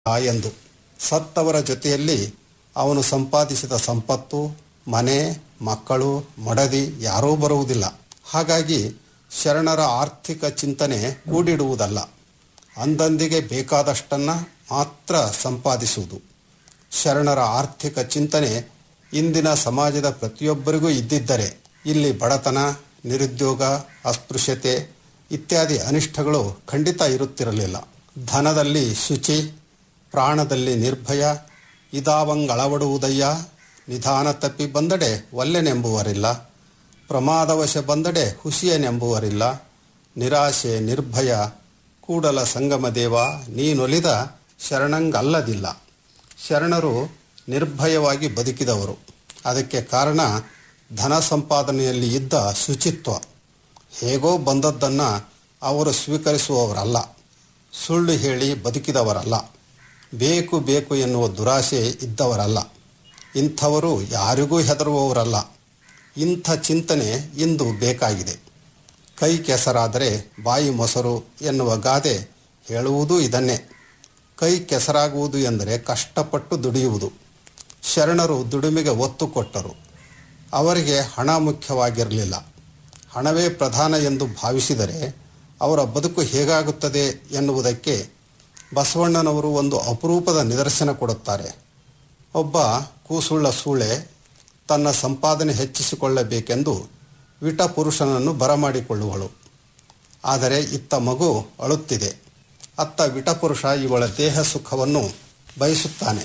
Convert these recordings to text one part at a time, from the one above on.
ಎಂದು ಸತ್ತವರ ಜೊತೆಯಲ್ಲಿ ಅವನು ಸಂಪಾದಿಸಿದ ಸಂಪತ್ತು ಮನೆ ಮಕ್ಕಳು ಮಡದಿ ಯಾರೂ ಬರುವುದಿಲ್ಲ ಹಾಗಾಗಿ ಶರಣರ ಆರ್ಥಿಕ ಚಿಂತನೆ ಕೂಡಿಡುವುದಲ್ಲ ಅಂದಂದಿಗೆ ಬೇಕಾದಷ್ಟನ್ನು ಮಾತ್ರ ಸಂಪಾದಿಸುವುದು ಶರಣರ ಆರ್ಥಿಕ ಚಿಂತನೆ ಇಂದಿನ ಸಮಾಜದ ಪ್ರತಿಯೊಬ್ಬರಿಗೂ ಇದ್ದಿದ್ದರೆ ಇಲ್ಲಿ ಬಡತನ ನಿರುದ್ಯೋಗ ಅಸ್ಪೃಶ್ಯತೆ ಇತ್ಯಾದಿ ಅನಿಷ್ಟಗಳು ಖಂಡಿತ ಇರುತ್ತಿರಲಿಲ್ಲ ಧನದಲ್ಲಿ ಶುಚಿ ಪ್ರಾಣದಲ್ಲಿ ನಿರ್ಭಯ ಇದಾವಂಗಳವಡುವುದಯ್ಯ ನಿಧಾನ ತಪ್ಪಿ ಬಂದಡೆ ಒಲ್ಲೆನೆಂಬುವರಿಲ್ಲ ಪ್ರಮಾದವಶ ಬಂದಡೆ ಹುಸಿಯನೆಂಬುವರಿಲ್ಲ ನಿರಾಶೆ ನಿರ್ಭಯ ಕೂಡಲ ಸಂಗಮ ದೇವ ನೀನೊಲಿದ ಶರಣಂಗಲ್ಲದಿಲ್ಲ ಶರಣರು ನಿರ್ಭಯವಾಗಿ ಬದುಕಿದವರು ಅದಕ್ಕೆ ಕಾರಣ ಧನ ಸಂಪಾದನೆಯಲ್ಲಿ ಇದ್ದ ಶುಚಿತ್ವ ಹೇಗೋ ಬಂದದ್ದನ್ನು ಅವರು ಸ್ವೀಕರಿಸುವವರಲ್ಲ ಸುಳ್ಳು ಹೇಳಿ ಬದುಕಿದವರಲ್ಲ ಬೇಕು ಬೇಕು ಎನ್ನುವ ದುರಾಶೆ ಇದ್ದವರಲ್ಲ ಇಂಥವರು ಯಾರಿಗೂ ಹೆದರುವವರಲ್ಲ ಇಂಥ ಚಿಂತನೆ ಇಂದು ಬೇಕಾಗಿದೆ ಕೈ ಕೆಸರಾದರೆ ಬಾಯಿ ಮೊಸರು ಎನ್ನುವ ಗಾದೆ ಹೇಳುವುದೂ ಇದನ್ನೇ ಕೈ ಕೆಸರಾಗುವುದು ಎಂದರೆ ಕಷ್ಟಪಟ್ಟು ದುಡಿಯುವುದು ಶರಣರು ದುಡಿಮೆಗೆ ಒತ್ತು ಕೊಟ್ಟರು ಅವರಿಗೆ ಹಣ ಮುಖ್ಯವಾಗಿರಲಿಲ್ಲ ಹಣವೇ ಪ್ರಧಾನ ಎಂದು ಭಾವಿಸಿದರೆ ಅವರ ಬದುಕು ಹೇಗಾಗುತ್ತದೆ ಎನ್ನುವುದಕ್ಕೆ ಬಸವಣ್ಣನವರು ಒಂದು ಅಪರೂಪದ ನಿದರ್ಶನ ಕೊಡುತ್ತಾರೆ ಒಬ್ಬ ಕೂಸುಳ್ಳ ಸೂಳೆ ತನ್ನ ಸಂಪಾದನೆ ಹೆಚ್ಚಿಸಿಕೊಳ್ಳಬೇಕೆಂದು ವಿಟ ಪುರುಷನನ್ನು ಬರಮಾಡಿಕೊಳ್ಳುವಳು ಆದರೆ ಇತ್ತ ಮಗು ಅಳುತ್ತಿದೆ ಅತ್ತ ವಿಟಪುರುಷ ಇವಳ ದೇಹ ಸುಖವನ್ನು ಬಯಸುತ್ತಾನೆ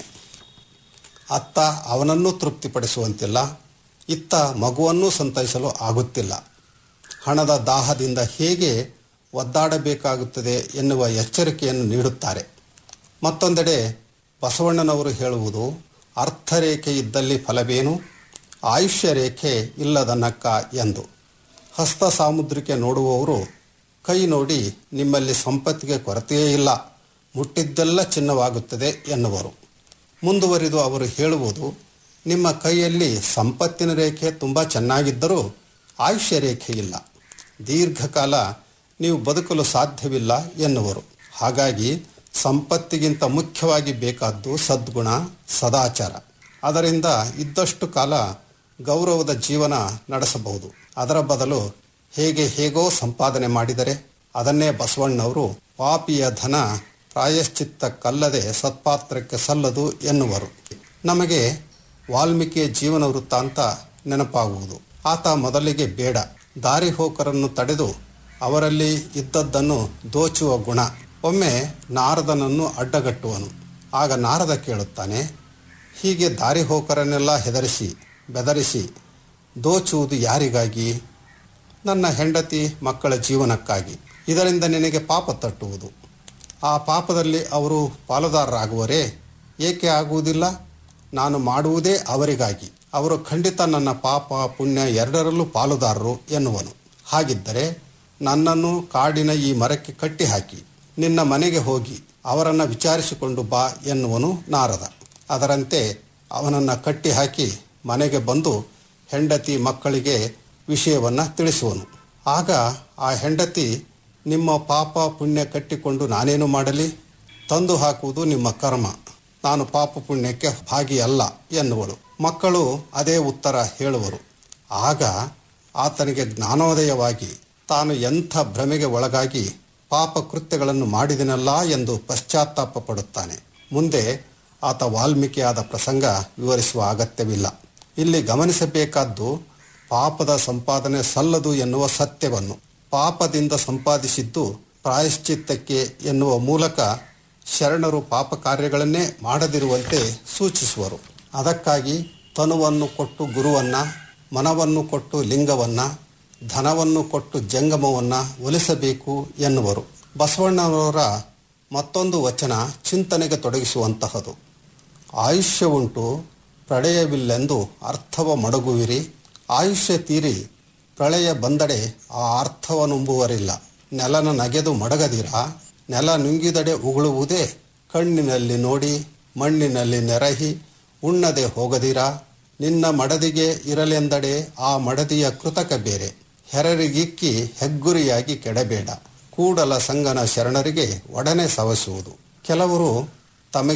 ಅತ್ತ ಅವನನ್ನೂ ತೃಪ್ತಿಪಡಿಸುವಂತಿಲ್ಲ ಇತ್ತ ಮಗುವನ್ನೂ ಸಂತೈಸಲು ಆಗುತ್ತಿಲ್ಲ ಹಣದ ದಾಹದಿಂದ ಹೇಗೆ ಒದ್ದಾಡಬೇಕಾಗುತ್ತದೆ ಎನ್ನುವ ಎಚ್ಚರಿಕೆಯನ್ನು ನೀಡುತ್ತಾರೆ ಮತ್ತೊಂದೆಡೆ ಬಸವಣ್ಣನವರು ಹೇಳುವುದು ಅರ್ಥರೇಖೆ ಇದ್ದಲ್ಲಿ ಫಲವೇನು ಆಯುಷ್ಯ ರೇಖೆ ಇಲ್ಲದ ನಕ್ಕ ಎಂದು ಹಸ್ತ ಸಾಮುದ್ರಿಕೆ ನೋಡುವವರು ಕೈ ನೋಡಿ ನಿಮ್ಮಲ್ಲಿ ಸಂಪತ್ತಿಗೆ ಕೊರತೆಯೇ ಇಲ್ಲ ಮುಟ್ಟಿದ್ದೆಲ್ಲ ಚಿನ್ನವಾಗುತ್ತದೆ ಎನ್ನುವರು ಮುಂದುವರಿದು ಅವರು ಹೇಳುವುದು ನಿಮ್ಮ ಕೈಯಲ್ಲಿ ಸಂಪತ್ತಿನ ರೇಖೆ ತುಂಬ ಚೆನ್ನಾಗಿದ್ದರೂ ಆಯುಷ್ಯ ರೇಖೆ ಇಲ್ಲ ದೀರ್ಘಕಾಲ ನೀವು ಬದುಕಲು ಸಾಧ್ಯವಿಲ್ಲ ಎನ್ನುವರು ಹಾಗಾಗಿ ಸಂಪತ್ತಿಗಿಂತ ಮುಖ್ಯವಾಗಿ ಬೇಕಾದ್ದು ಸದ್ಗುಣ ಸದಾಚಾರ ಅದರಿಂದ ಇದ್ದಷ್ಟು ಕಾಲ ಗೌರವದ ಜೀವನ ನಡೆಸಬಹುದು ಅದರ ಬದಲು ಹೇಗೆ ಹೇಗೋ ಸಂಪಾದನೆ ಮಾಡಿದರೆ ಅದನ್ನೇ ಬಸವಣ್ಣವರು ಪಾಪಿಯ ಧನ ಪ್ರಾಯಶ್ಚಿತ್ತಕ್ಕಲ್ಲದೆ ಸತ್ಪಾತ್ರಕ್ಕೆ ಸಲ್ಲದು ಎನ್ನುವರು ನಮಗೆ ವಾಲ್ಮೀಕಿಯ ಜೀವನ ವೃತ್ತಾಂತ ನೆನಪಾಗುವುದು ಆತ ಮೊದಲಿಗೆ ಬೇಡ ದಾರಿ ಹೋಕರನ್ನು ತಡೆದು ಅವರಲ್ಲಿ ಇದ್ದದ್ದನ್ನು ದೋಚುವ ಗುಣ ಒಮ್ಮೆ ನಾರದನನ್ನು ಅಡ್ಡಗಟ್ಟುವನು ಆಗ ನಾರದ ಕೇಳುತ್ತಾನೆ ಹೀಗೆ ದಾರಿ ಹೋಕರನ್ನೆಲ್ಲ ಹೆದರಿಸಿ ಬೆದರಿಸಿ ದೋಚುವುದು ಯಾರಿಗಾಗಿ ನನ್ನ ಹೆಂಡತಿ ಮಕ್ಕಳ ಜೀವನಕ್ಕಾಗಿ ಇದರಿಂದ ನಿನಗೆ ಪಾಪ ತಟ್ಟುವುದು ಆ ಪಾಪದಲ್ಲಿ ಅವರು ಪಾಲುದಾರರಾಗುವರೇ ಏಕೆ ಆಗುವುದಿಲ್ಲ ನಾನು ಮಾಡುವುದೇ ಅವರಿಗಾಗಿ ಅವರು ಖಂಡಿತ ನನ್ನ ಪಾಪ ಪುಣ್ಯ ಎರಡರಲ್ಲೂ ಪಾಲುದಾರರು ಎನ್ನುವನು ಹಾಗಿದ್ದರೆ ನನ್ನನ್ನು ಕಾಡಿನ ಈ ಮರಕ್ಕೆ ಕಟ್ಟಿ ಹಾಕಿ ನಿನ್ನ ಮನೆಗೆ ಹೋಗಿ ಅವರನ್ನು ವಿಚಾರಿಸಿಕೊಂಡು ಬಾ ಎನ್ನುವನು ನಾರದ ಅದರಂತೆ ಅವನನ್ನು ಕಟ್ಟಿ ಹಾಕಿ ಮನೆಗೆ ಬಂದು ಹೆಂಡತಿ ಮಕ್ಕಳಿಗೆ ವಿಷಯವನ್ನು ತಿಳಿಸುವನು ಆಗ ಆ ಹೆಂಡತಿ ನಿಮ್ಮ ಪಾಪ ಪುಣ್ಯ ಕಟ್ಟಿಕೊಂಡು ನಾನೇನು ಮಾಡಲಿ ತಂದು ಹಾಕುವುದು ನಿಮ್ಮ ಕರ್ಮ ನಾನು ಪಾಪ ಪುಣ್ಯಕ್ಕೆ ಭಾಗಿಯಲ್ಲ ಎನ್ನುವಳು ಮಕ್ಕಳು ಅದೇ ಉತ್ತರ ಹೇಳುವರು ಆಗ ಆತನಿಗೆ ಜ್ಞಾನೋದಯವಾಗಿ ತಾನು ಎಂಥ ಭ್ರಮೆಗೆ ಒಳಗಾಗಿ ಪಾಪ ಕೃತ್ಯಗಳನ್ನು ಮಾಡಿದನಲ್ಲ ಎಂದು ಪಶ್ಚಾತ್ತಾಪ ಪಡುತ್ತಾನೆ ಮುಂದೆ ಆತ ವಾಲ್ಮೀಕಿಯಾದ ಪ್ರಸಂಗ ವಿವರಿಸುವ ಅಗತ್ಯವಿಲ್ಲ ಇಲ್ಲಿ ಗಮನಿಸಬೇಕಾದ್ದು ಪಾಪದ ಸಂಪಾದನೆ ಸಲ್ಲದು ಎನ್ನುವ ಸತ್ಯವನ್ನು ಪಾಪದಿಂದ ಸಂಪಾದಿಸಿದ್ದು ಪ್ರಾಯಶ್ಚಿತ್ತಕ್ಕೆ ಎನ್ನುವ ಮೂಲಕ ಶರಣರು ಪಾಪ ಕಾರ್ಯಗಳನ್ನೇ ಮಾಡದಿರುವಂತೆ ಸೂಚಿಸುವರು ಅದಕ್ಕಾಗಿ ತನುವನ್ನು ಕೊಟ್ಟು ಗುರುವನ್ನ ಮನವನ್ನು ಕೊಟ್ಟು ಲಿಂಗವನ್ನ ಧನವನ್ನು ಕೊಟ್ಟು ಜಂಗಮವನ್ನ ಒಲಿಸಬೇಕು ಎನ್ನುವರು ಬಸವಣ್ಣನವರ ಮತ್ತೊಂದು ವಚನ ಚಿಂತನೆಗೆ ತೊಡಗಿಸುವಂತಹದು ಆಯುಷ್ಯ ಉಂಟು ಪ್ರಳಯವಿಲ್ಲೆಂದು ಅರ್ಥವ ಮಡಗುವಿರಿ ಆಯುಷ್ಯ ತೀರಿ ಪ್ರಳಯ ಬಂದಡೆ ಆ ಅರ್ಥವನುಂಬುವರಿಲ್ಲ ನೆಲನ ನಗೆದು ಮಡಗದಿರ ನೆಲ ನುಂಗಿದಡೆ ಉಗುಳುವುದೇ ಕಣ್ಣಿನಲ್ಲಿ ನೋಡಿ ಮಣ್ಣಿನಲ್ಲಿ ನೆರಹಿ ಉಣ್ಣದೆ ಹೋಗದಿರ ನಿನ್ನ ಮಡದಿಗೆ ಇರಲೆಂದಡೆ ಆ ಮಡದಿಯ ಕೃತಕ ಬೇರೆ ಹೆರರಿಗಿಕ್ಕಿ ಹೆಗ್ಗುರಿಯಾಗಿ ಕೆಡಬೇಡ ಕೂಡಲ ಸಂಗನ ಶರಣರಿಗೆ ಒಡನೆ ಸವಸುವುದು ಕೆಲವರು